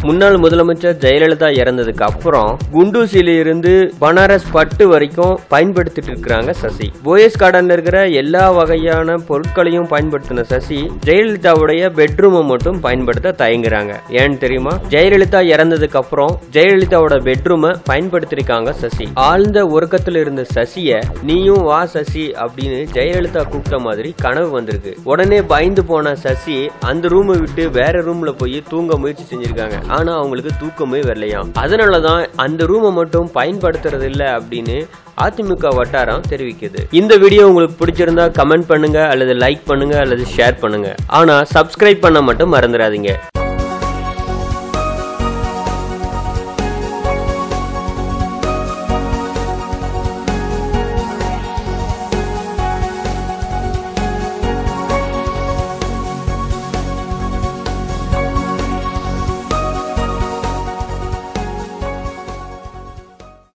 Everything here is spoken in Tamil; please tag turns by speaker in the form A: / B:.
A: முன்னாள் முதலமைச்சர் ஜெயலலிதா இறந்ததுக்கு அப்புறம் குண்டூசில இருந்து பனாரஸ் பட்டு வரைக்கும் பயன்படுத்திட்டு இருக்கிறாங்க சசி போயஸ் கார்டன்ல இருக்கிற எல்லா வகையான பொருட்களையும் பயன்படுத்தின சசி ஜெயலலிதாவுடைய பெட்ரூமை மட்டும் பயன்படுத்த தயங்குறாங்க ஏன்னு தெரியுமா ஜெயலலிதா இறந்ததுக்கு அப்புறம் ஜெயலலிதாவோட பெட்ரூமை பயன்படுத்திருக்காங்க சசி ஆழ்ந்த உறக்கத்துல இருந்த சசிய நீயும் வா சசி அப்படின்னு ஜெயலலிதா கூப்பிட்ட மாதிரி கனவு வந்திருக்கு உடனே பயந்து போன சசி அந்த ரூமை விட்டு வேற ரூம்ல போய் தூங்க முயற்சி செஞ்சிருக்காங்க ஆனா அவங்களுக்கு தூக்கமே வரலையாம் அதனாலதான் அந்த ரூமை மட்டும் பயன்படுத்துறது இல்ல அப்படின்னு அதிமுக வட்டாரம் தெரிவிக்குது இந்த வீடியோ உங்களுக்கு பிடிச்சிருந்தா கமெண்ட் பண்ணுங்க அல்லது லைக் பண்ணுங்க அல்லது ஷேர் பண்ணுங்க ஆனா சப்ஸ்கிரைப் பண்ண மட்டும் மறந்துடாதீங்க